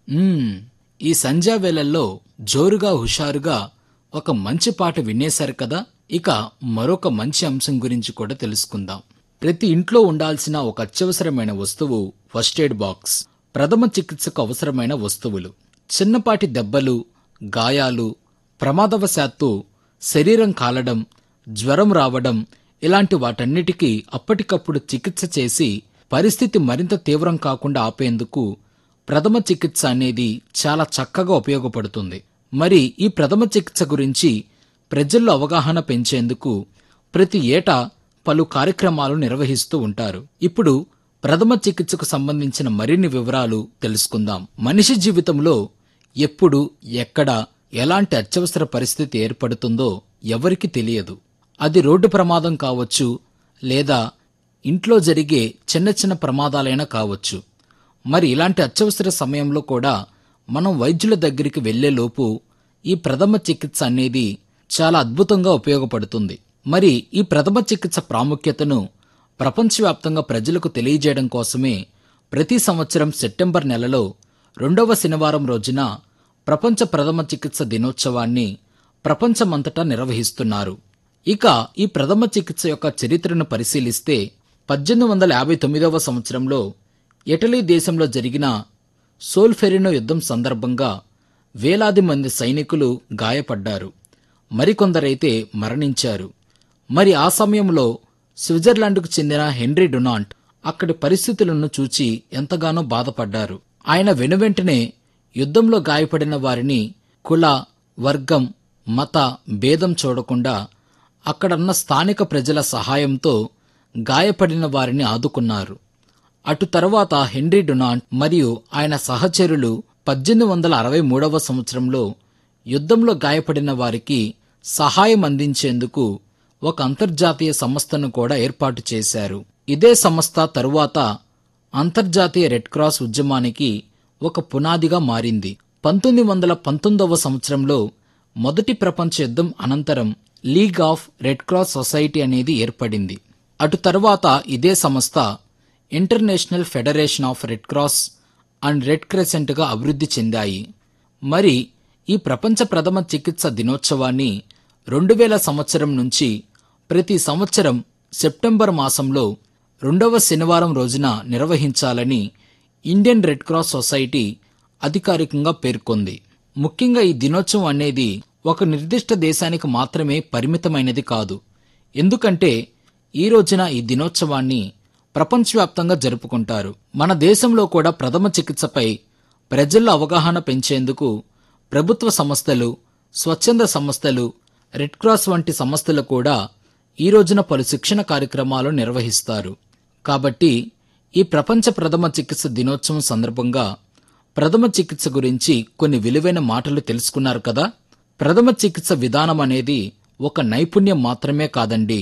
మ్మ్, ఈ సంధ్యా వేళల్లో జోరుగా హుషారుగా ఒక మంచి పాట వినేశారు కదా ఇక మరొక మంచి అంశం గురించి కూడా తెలుసుకుందాం ప్రతి ఇంట్లో ఉండాల్సిన ఒక అత్యవసరమైన వస్తువు ఫస్ట్ ఎయిడ్ బాక్స్ ప్రథమ చికిత్సకు అవసరమైన వస్తువులు చిన్నపాటి దెబ్బలు గాయాలు ప్రమాదవశాత్తు శరీరం కాలడం జ్వరం రావడం ఇలాంటి వాటన్నిటికీ అప్పటికప్పుడు చికిత్స చేసి పరిస్థితి మరింత తీవ్రం కాకుండా ఆపేందుకు ప్రథమ చికిత్స అనేది చాలా చక్కగా ఉపయోగపడుతుంది మరి ఈ ప్రథమ చికిత్స గురించి ప్రజల్లో అవగాహన పెంచేందుకు ప్రతి ఏటా పలు కార్యక్రమాలు నిర్వహిస్తూ ఉంటారు ఇప్పుడు ప్రథమ చికిత్సకు సంబంధించిన మరిన్ని వివరాలు తెలుసుకుందాం మనిషి జీవితంలో ఎప్పుడు ఎక్కడ ఎలాంటి అత్యవసర పరిస్థితి ఏర్పడుతుందో ఎవరికి తెలియదు అది రోడ్డు ప్రమాదం కావచ్చు లేదా ఇంట్లో జరిగే చిన్న చిన్న ప్రమాదాలైనా కావచ్చు మరి ఇలాంటి అత్యవసర సమయంలో కూడా మనం వైద్యుల దగ్గరికి వెళ్లేలోపు ఈ ప్రథమ చికిత్స అనేది చాలా అద్భుతంగా ఉపయోగపడుతుంది మరి ఈ ప్రథమ చికిత్స ప్రాముఖ్యతను ప్రపంచవ్యాప్తంగా ప్రజలకు తెలియజేయడం కోసమే ప్రతి సంవత్సరం సెప్టెంబర్ నెలలో రెండవ శనివారం రోజున ప్రపంచ ప్రథమ చికిత్స దినోత్సవాన్ని ప్రపంచమంతటా నిర్వహిస్తున్నారు ఇక ఈ ప్రథమ చికిత్స యొక్క చరిత్రను పరిశీలిస్తే పద్దెనిమిది వందల యాభై తొమ్మిదవ సంవత్సరంలో ఇటలీ దేశంలో జరిగిన సోల్ఫెరినో యుద్ధం సందర్భంగా వేలాది మంది సైనికులు గాయపడ్డారు మరికొందరైతే మరణించారు మరి ఆ సమయంలో స్విట్జర్లాండ్కు చెందిన హెన్రీ డొనాల్ట్ అక్కడి పరిస్థితులను చూచి ఎంతగానో బాధపడ్డారు ఆయన వెనువెంటనే యుద్ధంలో గాయపడిన వారిని కుల వర్గం మత భేదం చూడకుండా అక్కడున్న స్థానిక ప్రజల సహాయంతో గాయపడిన వారిని ఆదుకున్నారు అటు తర్వాత హెన్రీ డొనాల్డ్ మరియు ఆయన సహచరులు పద్దెనిమిది వందల అరవై మూడవ సంవత్సరంలో యుద్ధంలో గాయపడిన వారికి సహాయం అందించేందుకు ఒక అంతర్జాతీయ సంస్థను కూడా ఏర్పాటు చేశారు ఇదే సంస్థ తరువాత అంతర్జాతీయ రెడ్ క్రాస్ ఉద్యమానికి ఒక పునాదిగా మారింది పంతొమ్మిది వందల పంతొమ్మిదవ సంవత్సరంలో మొదటి ప్రపంచ యుద్ధం అనంతరం League of Red Cross Society అనేది ఏర్పడింది అటు తర్వాత ఇదే సంస్థ International Federation of Red Cross and Red క్రెసెంట్గా అభివృద్ధి చెందాయి మరి ఈ ప్రపంచ ప్రథమ చికిత్స దినోత్సవాన్ని రెండు వేల సంవత్సరం నుంచి ప్రతి సంవత్సరం సెప్టెంబర్ మాసంలో రెండవ శనివారం రోజున నిర్వహించాలని ఇండియన్ రెడ్ క్రాస్ సొసైటీ అధికారికంగా పేర్కొంది ముఖ్యంగా ఈ దినోత్సవం అనేది ఒక నిర్దిష్ట దేశానికి మాత్రమే పరిమితమైనది కాదు ఎందుకంటే ఈ రోజున ఈ దినోత్సవాన్ని ప్రపంచవ్యాప్తంగా జరుపుకుంటారు మన దేశంలో కూడా ప్రథమ చికిత్సపై ప్రజల్లో అవగాహన పెంచేందుకు ప్రభుత్వ సంస్థలు స్వచ్ఛంద సంస్థలు రెడ్ క్రాస్ వంటి సంస్థలు కూడా ఈ రోజున పలు శిక్షణ కార్యక్రమాలు నిర్వహిస్తారు కాబట్టి ఈ ప్రపంచ ప్రథమ చికిత్స దినోత్సవం సందర్భంగా ప్రథమ చికిత్స గురించి కొన్ని విలువైన మాటలు తెలుసుకున్నారు కదా ప్రథమ చికిత్స విధానం అనేది ఒక నైపుణ్యం మాత్రమే కాదండి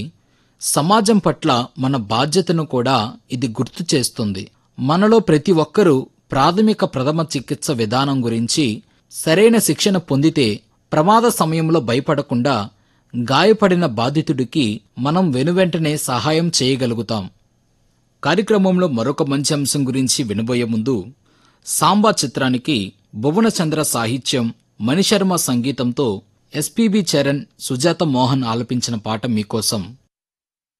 సమాజం పట్ల మన బాధ్యతను కూడా ఇది గుర్తు చేస్తుంది మనలో ప్రతి ఒక్కరూ ప్రాథమిక ప్రథమ చికిత్స విధానం గురించి సరైన శిక్షణ పొందితే ప్రమాద సమయంలో భయపడకుండా గాయపడిన బాధితుడికి మనం వెనువెంటనే సహాయం చేయగలుగుతాం కార్యక్రమంలో మరొక మంచి అంశం గురించి వినబోయే ముందు సాంబా చిత్రానికి భువనచంద్ర సాహిత్యం మణిశర్మ సంగీతంతో ఎస్పీబి చరణ్ సుజాత మోహన్ ఆలపించిన పాట మీకోసం